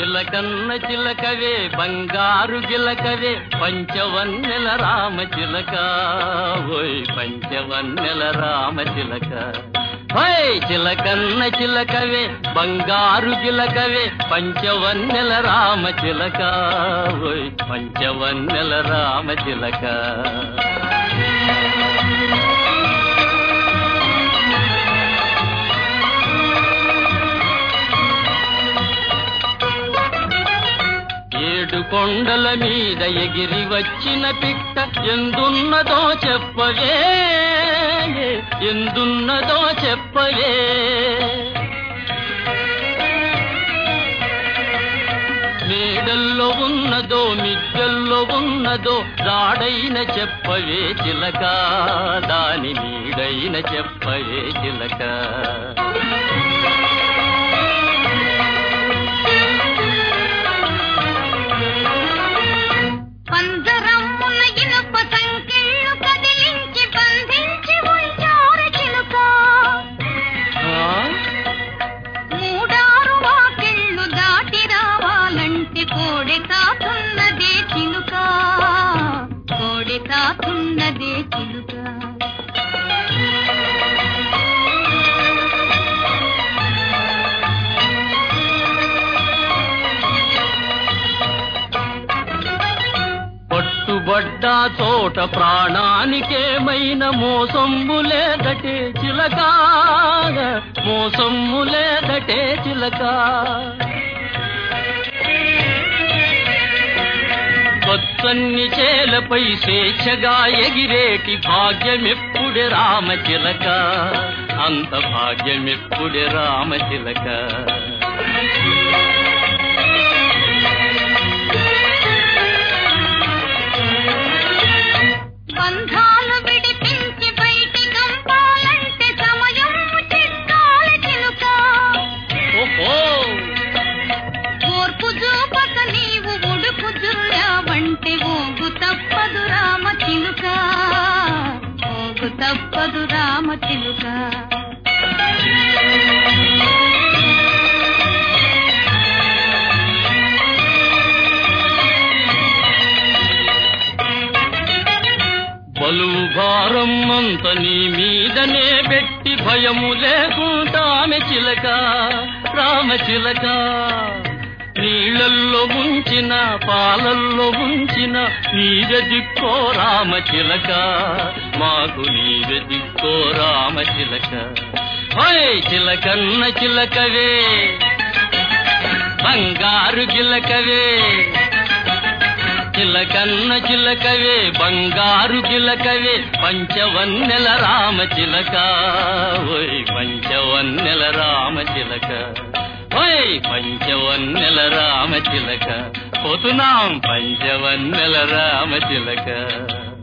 చిలకన్న చిలకవే బంగారు గిలకవే పంచవన్నెల రామ చిలక ఓయ్ పంచవన్నెల రామ చిలక ఓయ్ చిలకన్న చిలకవే బంగారు గిలకవే పంచవన్నెల రామ చిలక ఓయ్ పంచవన్నెల రామ చిలక ఏడు కొండల మీద ఎగిరి వచ్చిన పిట్ట ఎందున్నదో చెప్పవే ఎందున్నదో చెప్పవే మేడల్లో ఉన్నదో మిద్దెల్లో ఉన్నదో దాడైన చెప్పవే చిలక దాని నీడైన చెప్పవే చిలక పంజరమ్మున ఇనుప సంకెళ్ళు కదిలించి బంధించి ఉంచారు చిలుక ఆ? మూడారు వాకిళ్ళు దాటి రావాలంటే కోడె కాతున్నదే చిలుక కోడె కాతున్నదే చిలుక పట్టుబడ్డ చోట ప్రాణానికేమైన మోసమ్ము లేదటే చిలక మోసమ్ము లేదటే చిలక కొత్తన్ని చేలపై స్వేచ్ఛగా ఎగిరేటి భాగ్యమెప్పుడే రామ చిలక అంత భాగ్యమెప్పుడే రామ చిలక బంధాలు విడిపించి బయటి గంపాలంటే సమయం చిక్కాల చిలుక ఓహో ఓర్పు చూపక నీవు ఉడుకు జుళ్ళావంటే ఓగు తప్పదు రామ చిలుక ఓగు తప్పదు రామ చిలుక బలువు భారం అంత నీ మీదనే పెట్టి భయము లేకుంటామె చిలక రామ చిలక నీళ్ళల్లో ముంచిన పాలల్లో ముంచిన నీవె దిక్కో రామ చిలక మాకు నీవె దిక్కో రామ చిలక హోయ్ చిలకన్న చిలకవే బంగారు గిలకవే చిలకన్న చిలకవే బంగారు గిలకవే పంచవన్నెల రామ చిలక ఓయ్ పంచవన్నెల రామ చిలక ఓయ్ పంచవన్నెల రామ చిలక పోతున్నాం పంచవన్నెల రామ చిలక